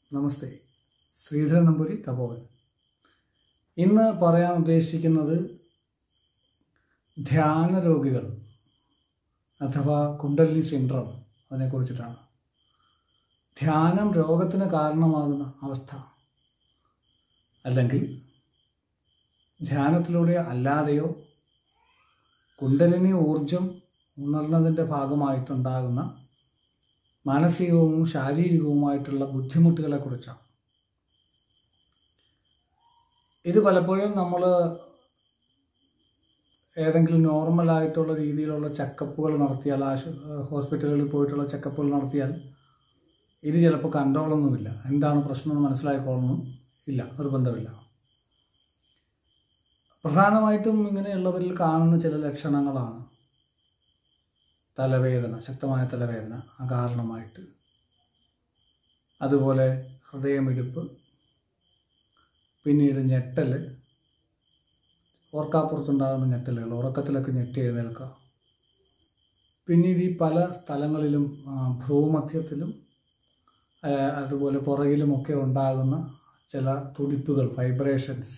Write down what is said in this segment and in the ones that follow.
നമസ്തേ ശ്രീധരൻ നമ്പൂരി തപോവൻ ഇന്ന് പറയാൻ ഉദ്ദേശിക്കുന്നത് ധ്യാന രോഗികൾ അഥവാ കുണ്ടലിനി സിൻഡ്രം അതിനെക്കുറിച്ചിട്ടാണ് ധ്യാനം രോഗത്തിന് കാരണമാകുന്ന അവസ്ഥ അല്ലെങ്കിൽ ധ്യാനത്തിലൂടെ അല്ലാതെയോ കുണ്ടലിനി ഊർജം ഉണർന്നതിൻ്റെ ഭാഗമായിട്ടുണ്ടാകുന്ന മാനസികവും ശാരീരികവുമായിട്ടുള്ള ബുദ്ധിമുട്ടുകളെക്കുറിച്ചാണ് ഇത് പലപ്പോഴും നമ്മൾ ഏതെങ്കിലും നോർമലായിട്ടുള്ള രീതിയിലുള്ള ചെക്കപ്പുകൾ നടത്തിയാൽ ആശു ഹോസ്പിറ്റലുകളിൽ പോയിട്ടുള്ള ചെക്കപ്പുകൾ നടത്തിയാൽ ഇത് ചിലപ്പോൾ കണ്ടോളൊന്നുമില്ല എന്താണ് പ്രശ്നമെന്ന് മനസ്സിലായിക്കോളണം ഇല്ല നിർബന്ധമില്ല പ്രധാനമായിട്ടും ഇങ്ങനെയുള്ളവരിൽ കാണുന്ന ചില ലക്ഷണങ്ങളാണ് തലവേദന ശക്തമായ തലവേദന അകാരണമായിട്ട് അതുപോലെ ഹൃദയമിടിപ്പ് പിന്നീട് ഞെട്ടൽ ഓർക്കാപ്പുറത്തുണ്ടാകുന്ന ഞെട്ടലുകൾ ഉറക്കത്തിലൊക്കെ ഞെട്ടി എഴുന്നേൽക്കുക പിന്നീട് ഈ പല സ്ഥലങ്ങളിലും ആ, ഭ്രൂമധ്യത്തിലും ആ, അതുപോലെ പുറകിലുമൊക്കെ ഉണ്ടാകുന്ന ചില തുടിപ്പുകൾ വൈബ്രേഷൻസ്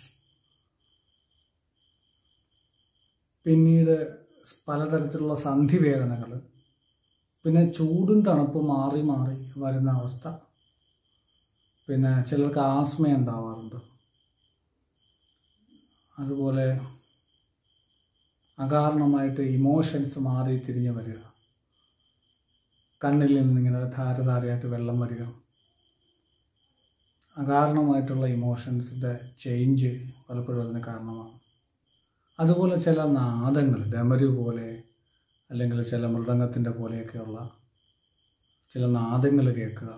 പിന്നീട് പലതരത്തിലുള്ള സന്ധിവേദനകൾ പിന്നെ ചൂടും തണുപ്പും മാറി മാറി വരുന്ന അവസ്ഥ പിന്നെ ചിലർക്ക് ആസ്മ ഉണ്ടാവാറുണ്ട് അതുപോലെ അകാരണമായിട്ട് ഇമോഷൻസ് മാറി തിരിഞ്ഞ് വരിക കണ്ണിൽ നിന്നിങ്ങനെ ധാരധാരയായിട്ട് വെള്ളം വരിക അകാരണമായിട്ടുള്ള ഇമോഷൻസിൻ്റെ ചേഞ്ച് പലപ്പോഴും അതിന് കാരണമാണ് അതുപോലെ ചില നാദങ്ങൾ ഡമരു പോലെ അല്ലെങ്കിൽ ചില മൃദംഗത്തിൻ്റെ പോലെയൊക്കെയുള്ള ചില നാദങ്ങൾ കേൾക്കുക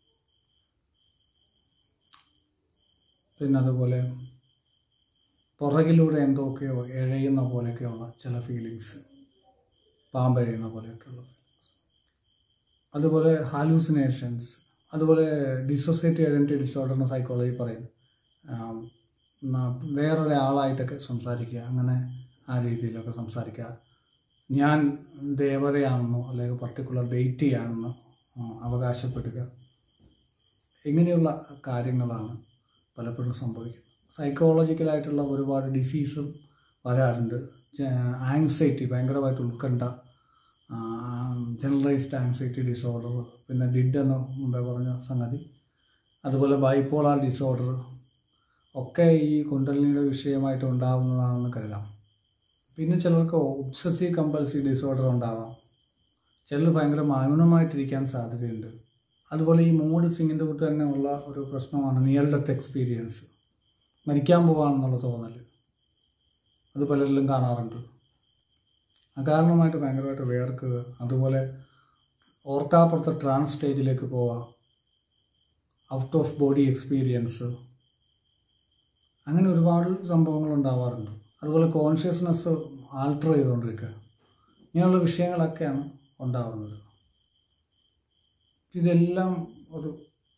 പിന്നെ അതുപോലെ പുറകിലൂടെ എന്തൊക്കെയോ എഴയുന്ന പോലെയൊക്കെയുള്ള ചില ഫീലിങ്സ് പാമ്പഴയുന്ന പോലെയൊക്കെയുള്ള ഫീലിങ്സ് അതുപോലെ ഹാലൂസിനേഷൻസ് അതുപോലെ ഡിസോസിയേറ്റീവ് ഐഡൻറ്റിറ്റി ഡിസോർഡർ സൈക്കോളജി പറയും ആം, ന- വേറൊരാളായിട്ടൊക്കെ സംസാരിക്കുക അങ്ങനെ ആ രീതിയിലൊക്കെ സംസാരിക്കുക ഞാൻ ദേവതയാണെന്നോ അല്ലെങ്കിൽ പർട്ടിക്കുലർ ഡേറ്റ് ചെയ്യാണെന്നോ ആ, അവകാശപ്പെടുക ഇങ്ങനെയുള്ള കാര്യങ്ങളാണ് പലപ്പോഴും സംഭവിക്കുന്നത് സൈക്കോളജിക്കലായിട്ടുള്ള ഒരുപാട് ഡിസീസും വരാറുണ്ട് ആങ്സൈറ്റി ഭയങ്കരമായിട്ട് ഉത്കണ്ഠ ജനറലൈസ്ഡ് ആങ്സൈറ്റി ഡിസോർഡർ പിന്നെ ഡിഡ് എന്ന് മുമ്പേ പറഞ്ഞ സംഗതി അതുപോലെ ബൈപ്പോളാർ ഡിസോർഡർ ഒക്കെ ഈ കുണ്ടലിനിയുടെ വിഷയമായിട്ട് ഉണ്ടാകുന്നതാണെന്ന് കരുതാം പിന്നെ ചിലർക്ക് ഒബ്സസീവ് കമ്പൽസീവ് ഡിസോർഡർ ഉണ്ടാവാം ചിലർ ഭയങ്കര മൗനമായിട്ടിരിക്കാൻ സാധ്യതയുണ്ട് അതുപോലെ ഈ മൂഡ് സ്വിങ്ങിൻ്റെ കൂട്ട് തന്നെ ഉള്ള ഒരു പ്രശ്നമാണ് നിയർ ഡെത്ത് എക്സ്പീരിയൻസ് മരിക്കാൻ പോവാണെന്നുള്ള തോന്നൽ അത് പലരിലും കാണാറുണ്ട് അകാരണമായിട്ട് ഭയങ്കരമായിട്ട് വേർക്കുക അതുപോലെ ഓർക്കാപ്പുറത്തെ ട്രാൻസ് സ്റ്റേജിലേക്ക് പോവാം ഔട്ട് ഓഫ് ബോഡി എക്സ്പീരിയൻസ് അങ്ങനെ ഒരുപാട് സംഭവങ്ങൾ ഉണ്ടാവാറുണ്ട് അതുപോലെ കോൺഷ്യസ്നെസ് ആൾട്ടർ ചെയ്തുകൊണ്ടിരിക്കുക ഇങ്ങനെയുള്ള വിഷയങ്ങളൊക്കെയാണ് ഉണ്ടാവുന്നത് ഇതെല്ലാം ഒരു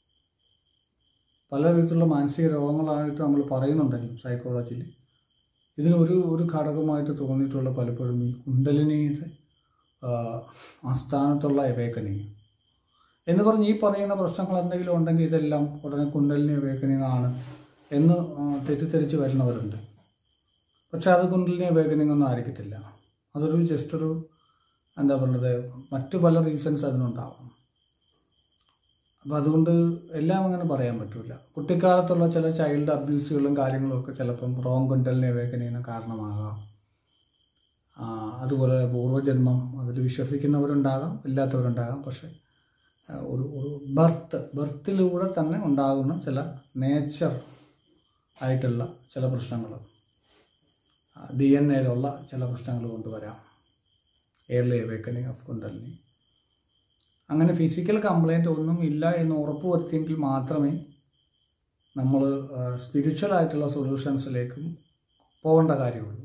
പല വിധത്തിലുള്ള മാനസിക രോഗങ്ങളായിട്ട് നമ്മൾ പറയുന്നുണ്ടെങ്കിലും സൈക്കോളജിയിൽ ഇതിനൊരു ഒരു ഘടകമായിട്ട് തോന്നിയിട്ടുള്ള പലപ്പോഴും ഈ കുണ്ടലിനിയുടെ ആ, ആസ്ഥാനത്തുള്ള എവേക്കനിങ് എന്ന് പറഞ്ഞ് ഈ പറയുന്ന പ്രശ്നങ്ങൾ എന്തെങ്കിലും ഉണ്ടെങ്കിൽ ഇതെല്ലാം ഉടനെ കുണ്ടലിനി എവേക്കനിങ് ആണ് എന്ന് ആ, തെറ്റിദ്ധരിച്ച് വരുന്നവരുണ്ട് പക്ഷെ അത് കുണ്ടലിനി എവേക്കനിങ് ഒന്നും ആയിരിക്കത്തില്ല അതൊരു ജസ്റ്റ് ഒരു എന്താ പറയുന്നത് മറ്റു പല റീസൺസ് അതിനുണ്ടാവാം അപ്പോൾ അതുകൊണ്ട് എല്ലാം അങ്ങനെ പറയാൻ പറ്റില്ല കുട്ടിക്കാലത്തുള്ള ചില ചൈൽഡ് അബ്യൂസുകളും കാര്യങ്ങളും ഒക്കെ ചിലപ്പം റോങ് കുണ്ടലിനെ വേക്കനിന് കാരണമാകാം ആ, അതുപോലെ പൂർവ്വജന്മം അതിൽ വിശ്വസിക്കുന്നവരുണ്ടാകാം ഇല്ലാത്തവരുണ്ടാകാം പക്ഷേ ആ, ഒരു ഒരു ബർത്ത് ബർത്തിലൂടെ തന്നെ ഉണ്ടാകുന്ന ചില നേച്ചർ ആയിട്ടുള്ള ചില പ്രശ്നങ്ങൾ ഡി എൻ എയിലുള്ള ചില പ്രശ്നങ്ങൾ കൊണ്ടുവരാം എയർലി അവേക്കനിങ് ഓഫ് കുണ്ടലിനി അങ്ങനെ ഫിസിക്കൽ കംപ്ലൈൻറ്റ് ഒന്നും ഇല്ല എന്ന് ഉറപ്പ് വരുത്തിയെങ്കിൽ മാത്രമേ നമ്മൾ സ്പിരിച്വൽ ആയിട്ടുള്ള സൊല്യൂഷൻസിലേക്കും പോകേണ്ട കാര്യമുള്ളൂ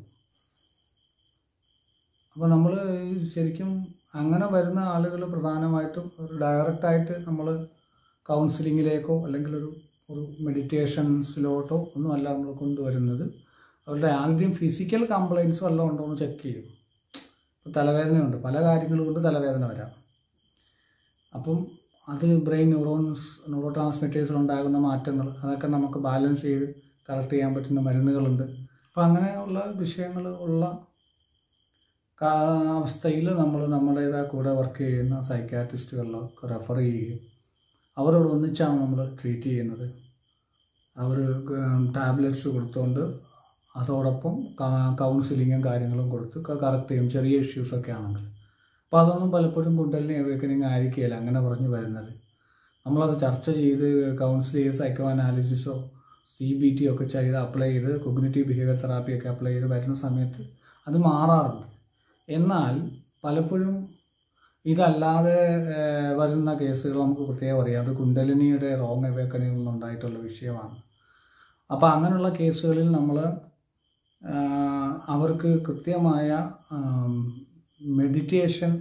അപ്പോൾ നമ്മൾ ശരിക്കും അങ്ങനെ വരുന്ന ആളുകൾ പ്രധാനമായിട്ടും ഒരു ഡയറക്റ്റായിട്ട് നമ്മൾ കൗൺസിലിങ്ങിലേക്കോ അല്ലെങ്കിൽ ഒരു ഒരു മെഡിറ്റേഷൻസിലോട്ടോ ഒന്നുമല്ല നമ്മൾ കൊണ്ടുവരുന്നത് അവരുടെ ആദ്യം ഫിസിക്കൽ കംപ്ലയിൻസ് വല്ലതും ഉണ്ടോ എന്ന് ചെക്ക് ചെയ്യും ഇപ്പോൾ തലവേദനയുണ്ട് പല കാര്യങ്ങൾ കൊണ്ട് തലവേദന വരാം അപ്പം അത് ബ്രെയിൻ ന്യൂറോൺസ് ന്യൂറോ ട്രാൻസ്മിറ്റേഴ്സിൽ ഉണ്ടാകുന്ന മാറ്റങ്ങൾ അതൊക്കെ നമുക്ക് ബാലൻസ് ചെയ്ത് കറക്റ്റ് ചെയ്യാൻ പറ്റുന്ന മരുന്നുകളുണ്ട് അപ്പോൾ അങ്ങനെയുള്ള വിഷയങ്ങൾ ഉള്ള അവസ്ഥയിൽ നമ്മൾ നമ്മുടേതായ കൂടെ വർക്ക് ചെയ്യുന്ന സൈക്കാട്രിസ്റ്റുകളിലൊക്കെ റെഫർ ചെയ്യുകയും അവരോട് ഒന്നിച്ചാണ് നമ്മൾ ട്രീറ്റ് ചെയ്യുന്നത് അവർ ടാബ്ലറ്റ്സ് കൊടുത്തുകൊണ്ട് അതോടൊപ്പം കൗൺസിലിങ്ങും കാര്യങ്ങളും കൊടുത്ത് കറക്റ്റ് ചെയ്യും ചെറിയ ഇഷ്യൂസൊക്കെ ആണെങ്കിൽ അപ്പോൾ അതൊന്നും പലപ്പോഴും കുണ്ടലിനി അവേക്കനിങ് ആയിരിക്കില്ല അങ്ങനെ പറഞ്ഞു വരുന്നത് നമ്മളത് ചർച്ച ചെയ്ത് കൗൺസിൽ ചെയ്ത് സൈക്കോ അനാലിസിസോ സി ബി ടി ഒക്കെ ചെയ്ത് അപ്ലൈ ചെയ്ത് കൊഗ്നേറ്റീവ് ബിഹേവിയർ തെറാപ്പിയൊക്കെ അപ്ലൈ ചെയ്ത് വരുന്ന സമയത്ത് അത് മാറാറുണ്ട് എന്നാൽ പലപ്പോഴും ഇതല്ലാതെ വരുന്ന കേസുകൾ നമുക്ക് പ്രത്യേകം അറിയാം അത് കുണ്ടലിനിയുടെ റോങ് അവേക്കനിൽ നിന്നുണ്ടായിട്ടുള്ള വിഷയമാണ് അപ്പോൾ അങ്ങനെയുള്ള കേസുകളിൽ നമ്മൾ അവർക്ക് കൃത്യമായ മെഡിറ്റേഷൻ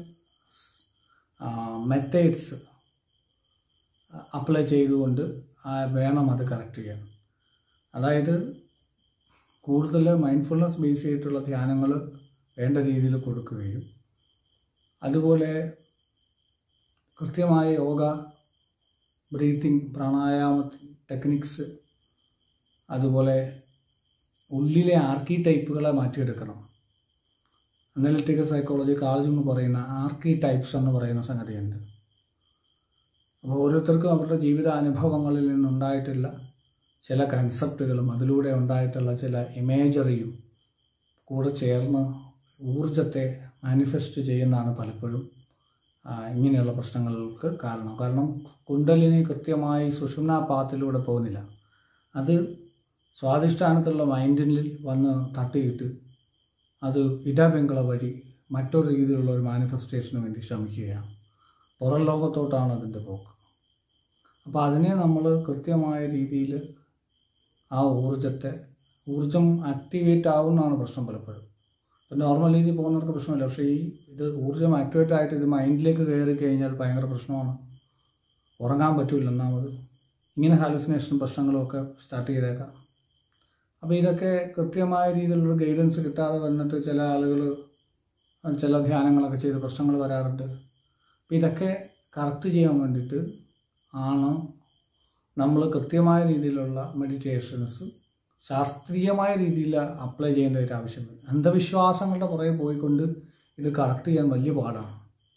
മെത്തേഡ്സ് അപ്ലൈ ചെയ്തുകൊണ്ട് വേണം അത് കറക്റ്റ് ചെയ്യാൻ അതായത് കൂടുതൽ മൈൻഡ്ഫുൾനെസ് ബേസ് ചെയ്തിട്ടുള്ള ധ്യാനങ്ങൾ വേണ്ട രീതിയിൽ കൊടുക്കുകയും അതുപോലെ കൃത്യമായ യോഗ ബ്രീത്തിങ് പ്രാണായാമ ടെക്നിക്സ് അതുപോലെ ഉള്ളിലെ ആർക്കി ടൈപ്പുകളെ മാറ്റിയെടുക്കണം അനലിറ്റിക്കൽ സൈക്കോളജി കാൾജുങ് പറയുന്ന ആർക്കി ടൈപ്സ് എന്ന് പറയുന്ന സംഗതിയുണ്ട് അപ്പോൾ ഓരോരുത്തർക്കും അവരുടെ ജീവിതാനുഭവങ്ങളിൽ നിന്നുണ്ടായിട്ടുള്ള ചില കൺസെപ്റ്റുകളും അതിലൂടെ ഉണ്ടായിട്ടുള്ള ചില ഇമേജറിയും കൂടെ ചേർന്ന് ഊർജത്തെ മാനിഫെസ്റ്റ് ചെയ്യുന്നതാണ് പലപ്പോഴും ഇങ്ങനെയുള്ള പ്രശ്നങ്ങൾക്ക് കാരണം കാരണം കുണ്ടലിനി കൃത്യമായി സുഷുമ്ന പാത്തിലൂടെ പോകുന്നില്ല അത് സ്വാധിഷ്ഠാനത്തിലുള്ള മൈൻഡിൽ വന്ന് തട്ടിയിട്ട് അത് ഇടബംഗള വഴി മറ്റൊരു രീതിയിലുള്ള ഒരു മാനിഫെസ്റ്റേഷന് വേണ്ടി ശ്രമിക്കുകയാണ് പുറം ലോകത്തോട്ടാണ് അതിൻ്റെ പോക്ക് അപ്പോൾ അതിനെ നമ്മൾ കൃത്യമായ രീതിയിൽ ആ ഊർജത്തെ ഊർജം ആക്ടിവേറ്റ് ആവുന്നതാണ് പ്രശ്നം പലപ്പോഴും ഇപ്പം നോർമൽ രീതിയിൽ പോകുന്നവർക്ക് പ്രശ്നമില്ല പക്ഷേ ഈ ഇത് ഊർജ്ജം ആക്ടിവേറ്റ് ആയിട്ട് ഇത് മൈൻഡിലേക്ക് കയറി കഴിഞ്ഞാൽ ഭയങ്കര പ്രശ്നമാണ് ഉറങ്ങാൻ പറ്റില്ല ഒന്നാമത് ഇങ്ങനെ ഹാലുസിനേഷൻ പ്രശ്നങ്ങളുമൊക്കെ സ്റ്റാർട്ട് ചെയ്തേക്കാം അപ്പോൾ ഇതൊക്കെ കൃത്യമായ രീതിയിലുള്ള ഗൈഡൻസ് കിട്ടാതെ വന്നിട്ട് ചില ആളുകൾ ചില ധ്യാനങ്ങളൊക്കെ ചെയ്ത് പ്രശ്നങ്ങൾ വരാറുണ്ട് അപ്പോൾ ഇതൊക്കെ കറക്റ്റ് ചെയ്യാൻ വേണ്ടിയിട്ട് ആണ് നമ്മൾ കൃത്യമായ രീതിയിലുള്ള മെഡിറ്റേഷൻസ് ശാസ്ത്രീയമായ രീതിയിൽ അപ്ലൈ ചെയ്യേണ്ട ഒരു ആവശ്യമുണ്ട് അന്ധവിശ്വാസങ്ങളുടെ പുറകെ പോയിക്കൊണ്ട് ഇത് കറക്റ്റ് ചെയ്യാൻ വലിയ പാടാണ്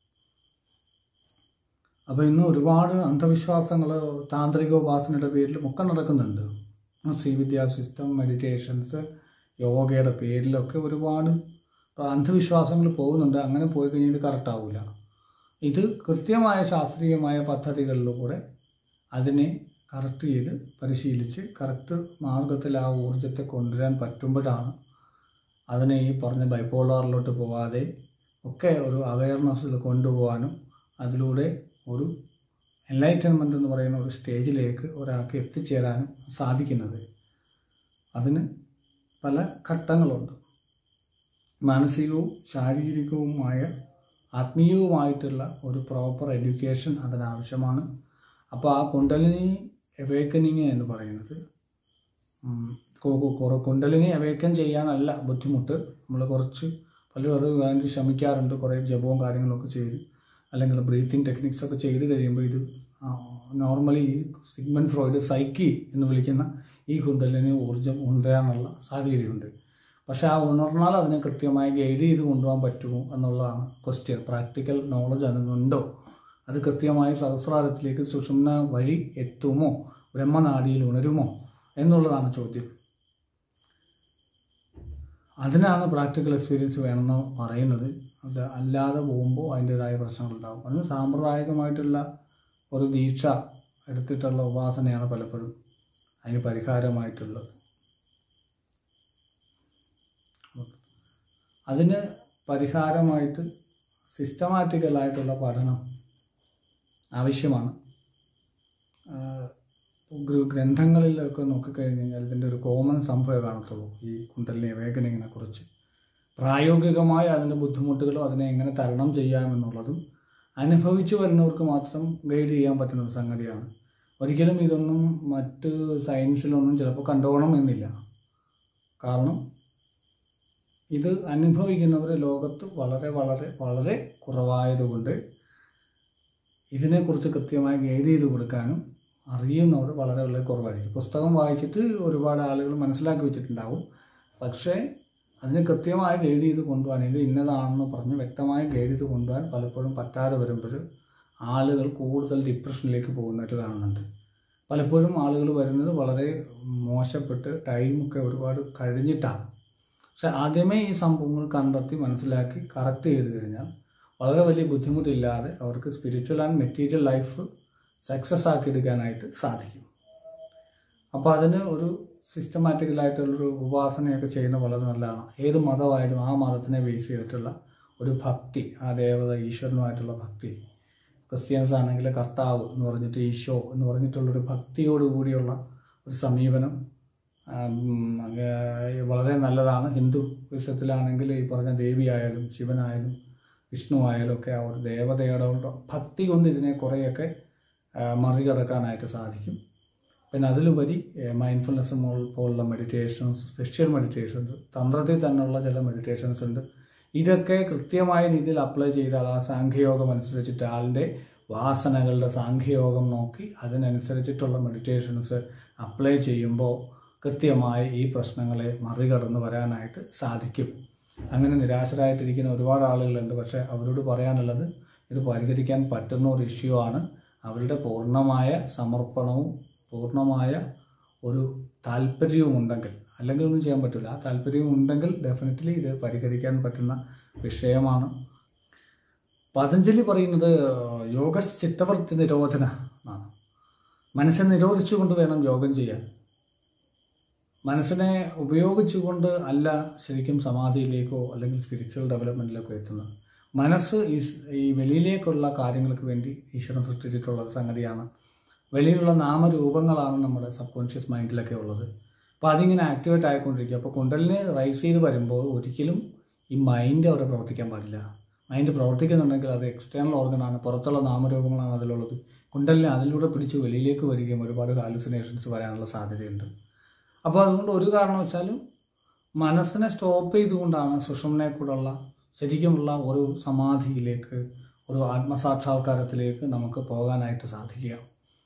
അപ്പോൾ ഇന്ന് ഒരുപാട് അന്ധവിശ്വാസങ്ങൾ താന്ത്രികോപാസനയുടെ പേരിലും ഒക്കെ നടക്കുന്നുണ്ട് ശ്രീവിദ്യാ സിസ്റ്റം മെഡിറ്റേഷൻസ് യോഗയുടെ പേരിലൊക്കെ ഒരുപാട് അന്ധവിശ്വാസങ്ങൾ പോകുന്നുണ്ട് അങ്ങനെ പോയി കഴിഞ്ഞാൽ ഇത് കറക്റ്റ് ആവില്ല ഇത് കൃത്യമായ ശാസ്ത്രീയമായ പദ്ധതികളിലൂടെ അതിനെ കറക്റ്റ് ചെയ്ത് പരിശീലിച്ച് കറക്റ്റ് മാർഗത്തിൽ ആ ഊർജത്തെ കൊണ്ടുവരാൻ പറ്റുമ്പോഴാണ് അതിനെ ഈ പറഞ്ഞ ബൈപ്പോളാറിലോട്ട് പോവാതെ ഒക്കെ ഒരു അവയർനെസ്സിൽ കൊണ്ടുപോകാനും അതിലൂടെ ഒരു എൻലൈറ്റൻമെൻ്റ് എന്ന് പറയുന്ന ഒരു സ്റ്റേജിലേക്ക് ഒരാൾക്ക് എത്തിച്ചേരാനും സാധിക്കുന്നത് അതിന് പല ഘട്ടങ്ങളുണ്ട് മാനസികവും ശാരീരികവുമായ ആത്മീയവുമായിട്ടുള്ള ഒരു പ്രോപ്പർ എഡ്യൂക്കേഷൻ അതിനാവശ്യമാണ് അപ്പോൾ ആ കുണ്ടലിനി എവേക്കനിങ് എന്ന് പറയുന്നത് കുറേ കുണ്ടലിനി അവേക്കൻ ചെയ്യാനല്ല ബുദ്ധിമുട്ട് നമ്മൾ കുറച്ച് പലരും അത് വേണ്ടി ശ്രമിക്കാറുണ്ട് കുറേ ജപവും കാര്യങ്ങളൊക്കെ ചെയ്ത് അല്ലെങ്കിൽ ബ്രീത്തിങ് ടെക്നിക്സ് ഒക്കെ ചെയ്ത് കഴിയുമ്പോൾ ഇത് നോർമലി ഈ സിഗ്മൻ ഫ്രോയിഡ് സൈക്കി എന്ന് വിളിക്കുന്ന ഈ കുണ്ടലിന് ഊർജ്ജം ഉണരാനുള്ള സാഹചര്യമുണ്ട് പക്ഷേ ആ ഉണർന്നാൽ അതിനെ കൃത്യമായി ഗൈഡ് ചെയ്ത് കൊണ്ടുപോകാൻ പറ്റുമോ എന്നുള്ളതാണ് ക്വസ്റ്റ്യൻ പ്രാക്ടിക്കൽ നോളജ് അതിനുണ്ടോ അത് കൃത്യമായി സഹസ്രാരത്തിലേക്ക് സുഷുമ്ന വഴി എത്തുമോ ബ്രഹ്മനാടിയിൽ ഉണരുമോ എന്നുള്ളതാണ് ചോദ്യം അതിനാണ് പ്രാക്ടിക്കൽ എക്സ്പീരിയൻസ് വേണമെന്ന് പറയുന്നത് അത് അല്ലാതെ പോകുമ്പോൾ അതിൻ്റെതായ പ്രശ്നങ്ങളുണ്ടാകും അതിന് സാമ്പ്രദായികമായിട്ടുള്ള ഒരു ദീക്ഷ എടുത്തിട്ടുള്ള ഉപാസനയാണ് പലപ്പോഴും അതിന് പരിഹാരമായിട്ടുള്ളത് അതിന് പരിഹാരമായിട്ട് സിസ്റ്റമാറ്റിക്കലായിട്ടുള്ള പഠനം ആവശ്യമാണ് ഗ്രന്ഥങ്ങളിലൊക്കെ നോക്കിക്കഴിഞ്ഞ് കഴിഞ്ഞാൽ ഇതിൻ്റെ ഒരു കോമൺ സംഭവമേ കാണത്തുള്ളൂ ഈ കുണ്ടലിനി അവേക്കനിങ്ങിനെ കുറിച്ച് പ്രായോഗികമായ അതിൻ്റെ ബുദ്ധിമുട്ടുകളും അതിനെ എങ്ങനെ തരണം ചെയ്യാമെന്നുള്ളതും അനുഭവിച്ചു വരുന്നവർക്ക് മാത്രം ഗൈഡ് ചെയ്യാൻ പറ്റുന്ന ഒരു സംഗതിയാണ് ഒരിക്കലും ഇതൊന്നും മറ്റ് സയൻസിലൊന്നും ചിലപ്പോൾ കണ്ടുപോകണം എന്നില്ല കാരണം ഇത് അനുഭവിക്കുന്നവർ ലോകത്ത് വളരെ വളരെ വളരെ കുറവായതുകൊണ്ട് ഇതിനെക്കുറിച്ച് കൃത്യമായി ഗൈഡ് ചെയ്ത് കൊടുക്കാനും അറിയുന്നവർ വളരെ വളരെ കുറവായിരിക്കും പുസ്തകം വായിച്ചിട്ട് ഒരുപാട് ആളുകൾ മനസ്സിലാക്കി വെച്ചിട്ടുണ്ടാവും പക്ഷേ അതിനെ കൃത്യമായി ഗൈഡ് ചെയ്ത് കൊണ്ടുപോകാൻ ഇത് ഇന്നതാണെന്ന് പറഞ്ഞ് വ്യക്തമായി ഗൈഡ് ചെയ്ത് കൊണ്ടുപോകാൻ പലപ്പോഴും പറ്റാതെ വരുമ്പോൾ ആളുകൾ കൂടുതൽ ഡിപ്രഷനിലേക്ക് പോകുന്നതായിട്ട് കാണുന്നുണ്ട് പലപ്പോഴും ആളുകൾ വരുന്നത് വളരെ മോശപ്പെട്ട് ടൈമൊക്കെ ഒരുപാട് കഴിഞ്ഞിട്ടാണ് പക്ഷെ ആദ്യമേ ഈ സംഭവങ്ങൾ കണ്ടെത്തി മനസ്സിലാക്കി കറക്റ്റ് ചെയ്ത് കഴിഞ്ഞാൽ വളരെ വലിയ ബുദ്ധിമുട്ടില്ലാതെ അവർക്ക് spiritual and material life success ആക്കി എടുക്കാനായിട്ട് സാധിക്കും അപ്പോൾ അതിന് ഒരു സിസ്റ്റമാറ്റിക്കലായിട്ടുള്ളൊരു ഉപാസനയൊക്കെ ചെയ്യുന്നത് വളരെ നല്ലതാണ് ഏത് മതമായാലും ആ മതത്തിനെ ബേസ് ചെയ്തിട്ടുള്ള ഒരു ഭക്തി ആ ദേവത ഈശ്വരനുമായിട്ടുള്ള ഭക്തി ക്രിസ്ത്യൻസ് ആണെങ്കിൽ കർത്താവ് എന്ന് പറഞ്ഞിട്ട് ഈശോ എന്ന് പറഞ്ഞിട്ടുള്ളൊരു ഭക്തിയോട് കൂടിയുള്ള ഒരു സമീപനം ഉം, ഏർ, വളരെ നല്ലതാണ് ഹിന്ദു വിശ്വത്തിലാണെങ്കിൽ ഈ പറഞ്ഞ ദേവിയായാലും ശിവനായാലും വിഷ്ണു ആയാലും ഒക്കെ ആ ഒരു ദേവതയുടെ ഭക്തി കൊണ്ട് ഇതിനെ കുറേയൊക്കെ ആ, മറികടക്കാനായിട്ട് സാധിക്കും പിന്നെ അതിലുപരി മൈൻഡ്ഫുൾനെസ് പോലുള്ള മെഡിറ്റേഷൻസ് സ്പെഷ്യൽ മെഡിറ്റേഷൻസ് തന്ത്രത്തിൽ തന്നെയുള്ള ചില മെഡിറ്റേഷൻസ് ഉണ്ട് ഇതൊക്കെ കൃത്യമായ രീതിയിൽ അപ്ലൈ ചെയ്താൽ ആ സാഖ്യയോഗം അനുസരിച്ചിട്ട് ആളിൻ്റെ വാസനകളുടെ സാഖ്യയോഗം നോക്കി അതിനനുസരിച്ചിട്ടുള്ള മെഡിറ്റേഷൻസ് അപ്ലൈ ചെയ്യുമ്പോൾ കൃത്യമായി ഈ പ്രശ്നങ്ങളെ മറികടന്ന് വരാനായിട്ട് സാധിക്കും അങ്ങനെ നിരാശരായിട്ടിരിക്കുന്ന ഒരുപാട് ആളുകളുണ്ട് പക്ഷേ അവരോട് പറയാനുള്ളത് ഇത് പരിഹരിക്കാൻ പറ്റുന്ന ഒരു ഇഷ്യൂ ആണ് അവരുടെ പൂർണ്ണമായ സമർപ്പണവും പൂർണ്ണമായ ഒരു താല്പര്യവും ഉണ്ടെങ്കിൽ അല്ലെങ്കിൽ ഒന്നും ചെയ്യാൻ പറ്റില്ല ആ താല്പര്യവും ഉണ്ടെങ്കിൽ ഡെഫിനറ്റ്ലി ഇത് പരിഹരിക്കാൻ പറ്റുന്ന വിഷയമാണ് പതഞ്ജലി പറയുന്നത് യോഗ ചിത്തവൃത്തി നിരോധന ആണ് മനസ്സിനെ നിരോധിച്ചുകൊണ്ട് വേണം യോഗം ചെയ്യാൻ മനസ്സിനെ ഉപയോഗിച്ചുകൊണ്ട് അല്ല ശരിക്കും സമാധിയിലേക്കോ അല്ലെങ്കിൽ സ്പിരിച്വൽ ഡെവലപ്മെൻറ്റിലേക്കോ എത്തുന്നത് മനസ്സ് ഈ സ്- ഈ വെളിയിലേക്കുള്ള കാര്യങ്ങൾക്ക് വേണ്ടി ഈശ്വരൻ സൃഷ്ടിച്ചിട്ടുള്ള ഒരു സംഗതിയാണ് വെളിയിലുള്ള നാമരൂപങ്ങളാണ് നമ്മുടെ സബ് കോൺഷ്യസ് മൈൻഡിലൊക്കെ ഉള്ളത് അപ്പോൾ അതിങ്ങനെ ആക്ടിവേറ്റ് ആയിക്കൊണ്ടിരിക്കുക അപ്പോൾ കുണ്ടലിന് റൈസ് ചെയ്ത് വരുമ്പോൾ ഒരിക്കലും ഈ മൈൻഡ് അവിടെ പ്രവർത്തിക്കാൻ പാടില്ല മൈൻഡ് പ്രവർത്തിക്കുന്നുണ്ടെങ്കിൽ അത് എക്സ്റ്റേണൽ ഓർഗനാണ് പുറത്തുള്ള നാമരൂപങ്ങളാണ് അതിലുള്ളത് കുണ്ടലിനെ അതിലൂടെ പിടിച്ച് വെളിയിലേക്ക് വരികയും ഒരുപാട് ഹാലുസിനേഷൻസ് വരാനുള്ള സാധ്യതയുണ്ട് അപ്പോൾ അതുകൊണ്ട് ഒരു കാരണവശാലും മനസ്സിനെ സ്റ്റോപ്പ് ചെയ്തുകൊണ്ടാണ് സുഷുമ്നെ കൂടെയുള്ള ശരിക്കുമുള്ള ഒരു സമാധിയിലേക്ക് ഒരു ആത്മസാക്ഷാത്കാരത്തിലേക്ക് നമുക്ക് പോകാനായിട്ട് സാധിക്കുക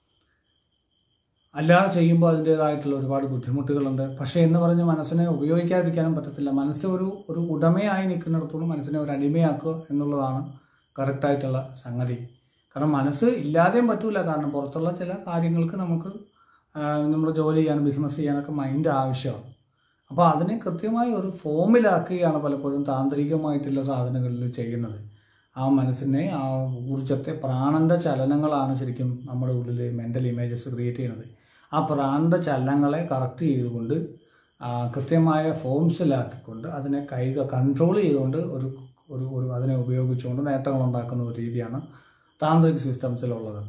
അല്ലാതെ ചെയ്യുമ്പോൾ അതിൻ്റേതായിട്ടുള്ള ഒരുപാട് ബുദ്ധിമുട്ടുകളുണ്ട് പക്ഷേ എന്ന് പറഞ്ഞ് മനസ്സിനെ ഉപയോഗിക്കാതിരിക്കാനും പറ്റത്തില്ല മനസ്സ് ഒരു ഒരു ഉടമയായി നിൽക്കുന്നിടത്തോളം മനസ്സിനെ ഒരു അടിമയാക്കുക എന്നുള്ളതാണ് കറക്റ്റായിട്ടുള്ള സംഗതി കാരണം മനസ്സ് ഇല്ലാതെയും പറ്റൂല കാരണം പുറത്തുള്ള ചില കാര്യങ്ങൾക്ക് നമുക്ക് നമ്മൾ ജോലി ചെയ്യാനും ബിസിനസ് ചെയ്യാനൊക്കെ മൈൻഡ് ആവശ്യമാണ് അപ്പോൾ അതിനെ കൃത്യമായി ഒരു ഫോമിലാക്കുകയാണ് പലപ്പോഴും താന്ത്രികമായിട്ടുള്ള സാധനങ്ങളിൽ ചെയ്യുന്നത് ആ മനസ്സിനെ ആ ഊർജത്തെ പ്രാണന്റെ ചലനങ്ങളാണ് ശരിക്കും നമ്മുടെ ഉള്ളിൽ മെൻ്റൽ ഇമേജസ് ക്രിയേറ്റ് ചെയ്യുന്നത് ആ പ്രാണന്റെ ചലനങ്ങളെ കറക്റ്റ് ചെയ്തുകൊണ്ട് ആ, കൃത്യമായ ഫോംസിലാക്കിക്കൊണ്ട് അതിനെ കൈ കൺട്രോൾ ചെയ്തുകൊണ്ട് ഒരു ഒരു ഒരു അതിനെ ഉപയോഗിച്ചുകൊണ്ട് നേട്ടങ്ങൾ ഉണ്ടാക്കുന്ന ഒരു രീതിയാണ് താന്ത്രിക് സിസ്റ്റംസിലുള്ളത്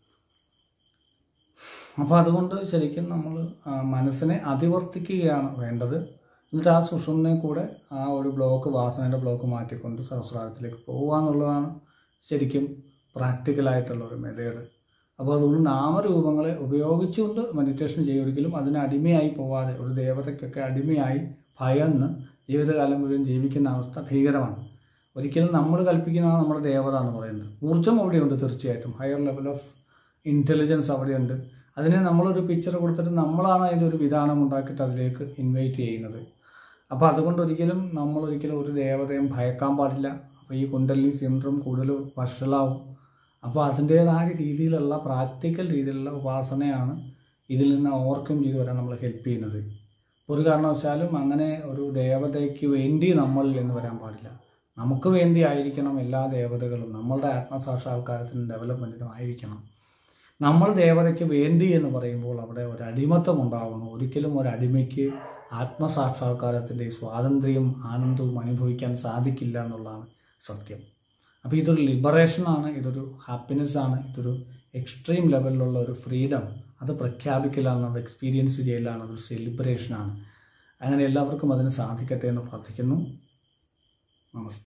അപ്പോൾ അതുകൊണ്ട് ശരിക്കും നമ്മൾ മനസ്സിനെ അതിവർത്തിക്കുകയാണ് വേണ്ടത് എന്നിട്ട് ആ സുഷുമ്നെ കൂടെ ആ ഒരു ബ്ലോക്ക് വാസനയുടെ ബ്ലോക്ക് മാറ്റിക്കൊണ്ട് സഹസ്രാരത്തിലേക്ക് പോകുക എന്നുള്ളതാണ് ശരിക്കും പ്രാക്ടിക്കലായിട്ടുള്ള ഒരു മെത്തേഡ് അപ്പോൾ അതുകൊണ്ട് നാമരൂപങ്ങളെ ഉപയോഗിച്ചുകൊണ്ട് മെഡിറ്റേഷൻ ചെയ്യും ഒരിക്കലും അതിന് അടിമയായി പോവാതെ ഒരു ദേവതയ്ക്കൊക്കെ അടിമയായി ഭയന്ന് ജീവിതകാലം മുഴുവൻ ജീവിക്കുന്ന അവസ്ഥ ഭീകരമാണ് ഒരിക്കലും നമ്മൾ കൽപ്പിക്കുന്നതാണ് നമ്മുടെ ദേവത എന്ന് പറയുന്നത് ഊർജ്ജം അവിടെയുണ്ട് തീർച്ചയായിട്ടും ഹയർ ലെവൽ ഓഫ് ഇൻ്റലിജൻസ് അവിടെയുണ്ട് അതിനെ നമ്മളൊരു പിക്ചർ കൊടുത്തിട്ട് നമ്മളാണ് അതിൻ്റെ ഒരു വിധാനം ഉണ്ടാക്കിയിട്ട് അതിലേക്ക് ഇൻവൈറ്റ് ചെയ്യുന്നത് അപ്പോൾ അതുകൊണ്ട് ഒരിക്കലും നമ്മൾ ഒരിക്കലും ഒരു ദേവതയും ഭയക്കാൻ പാടില്ല അപ്പോൾ ഈ കുണ്ടലിനി സിൻഡ്രം കൂടുതൽ വഷളാവും അപ്പോൾ അതിൻ്റേതായ രീതിയിലുള്ള പ്രാക്ടിക്കൽ രീതിയിലുള്ള ഉപാസനയാണ് ഇതിൽ നിന്ന് ഓവർകം ചെയ്ത് വരാൻ നമ്മൾ ഹെൽപ്പ് ചെയ്യുന്നത് ഒരു കാരണവശാലും അങ്ങനെ ഒരു ദേവതയ്ക്ക് വേണ്ടി നമ്മൾ എന്ന് വരാൻ പാടില്ല നമുക്ക് വേണ്ടി ആയിരിക്കണം എല്ലാ ദേവതകളും നമ്മളുടെ ആത്മസാക്ഷാത്കാരത്തിനും ഡെവലപ്മെൻറ്റിനും ആയിരിക്കണം നമ്മൾ ദേവതയ്ക്ക് വേണ്ടി എന്ന് പറയുമ്പോൾ അവിടെ ഒരു അടിമത്തം ഉണ്ടാകുന്നു ഒരിക്കലും ഒരു അടിമയ്ക്ക് ആത്മസാക്ഷാത്കാരത്തിൻ്റെ സ്വാതന്ത്ര്യവും ആനന്ദവും അനുഭവിക്കാൻ സാധിക്കില്ല എന്നുള്ളതാണ് സത്യം അപ്പോൾ ഇതൊരു ലിബറേഷനാണ് ഇതൊരു ഹാപ്പിനെസ് ആണ് ഇതൊരു എക്സ്ട്രീം ലെവലിലുള്ള ഒരു ഫ്രീഡം അത് പ്രഖ്യാപിക്കലാണ് അത് എക്സ്പീരിയൻസ് ചെയ്യലാണ് അതൊരു സെലിബ്രേഷനാണ് അങ്ങനെ എല്ലാവർക്കും അതിന് സാധിക്കട്ടെ എന്ന് പ്രാർത്ഥിക്കുന്നു നമസ്തേ